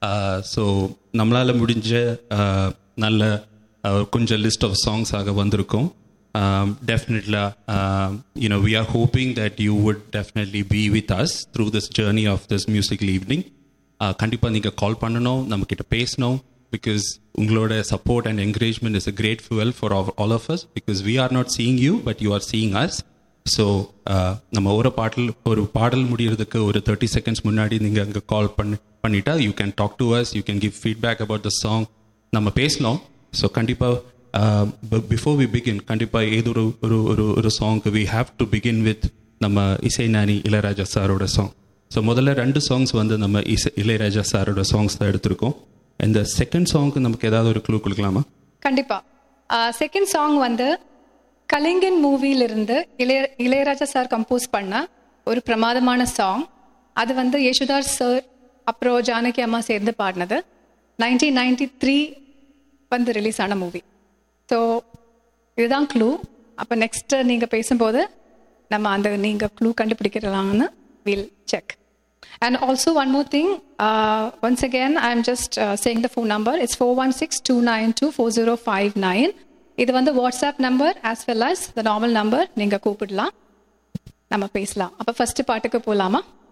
So நம்மளால் முடிஞ்ச uh, நல்ல uh, கொஞ்சம் லிஸ்ட் ஆஃப் சாங்ஸ் ஆக வந்திருக்கோம் டெஃபினெட்லாக you know we are hoping that you would definitely be with us through this journey of this musical evening கண்டிப்பாக நீங்கள் கால் பண்ணணும் நம்மக்கிட்ட பேசணும் பிகாஸ் உங்களோட support and encouragement is a great fuel for all of us because we are not seeing you but you are seeing us so நம்ம ஒரு பாடல் ஒரு பாடல் முடியறதுக்கு ஒரு தேர்ட்டி செகண்ட்ஸ் முன்னாடி நீங்கள் அங்கே கால் பண்ணி பண்ணிட்டா you can talk to us you can give feedback about the song நம்ம பேசலாம் ஸோ கண்டிப்பாக பிஃபோர் வி பிகின் கண்டிப்பாக ஏதோ ஒரு ஒரு ஒரு ஒரு சாங்க்கு we have to begin with நம்ம இசை நானி இளையராஜா சாரோட சாங் ஸோ முதல்ல ரெண்டு சாங்ஸ் வந்து நம்ம இசை இளையராஜா சாரோட சாங்ஸ் தான் எடுத்திருக்கோம் இந்த செகண்ட் சாங்க்கு நமக்கு ஏதாவது ஒரு க்ளூ கொடுக்கலாமா கண்டிப்பா செகண்ட் சாங் வந்து கலிங்கன் மூவியிலிருந்து இளைய இளையராஜா சார் கம்போஸ் பண்ண ஒரு பிரமாதமான சாங் அது வந்து யேசுதாஸ் சார் அப்புறம் ஜானகி அம்மா சேர்ந்து பாடினது நைன்டீன் நைன்டி த்ரீ வந்து ரிலீஸ் ஆன மூவி ஸோ இதுதான் க்ளூ அப்போ நெக்ஸ்ட் நீங்கள் பேசும்போது நம்ம அந்த நீங்கள் க்ளூ கண்டுபிடிக்கிறலாம்னு will check And also one more thing, uh, once again, I'm just uh, saying the phone number. It's 416-292-4059. இது வந்து WhatsApp number as well as the normal number நீங்கள் கூப்பிடலாம் நம்ம பேசலாம் அப்போ ஃபர்ஸ்ட் பாட்டுக்கு போகலாமா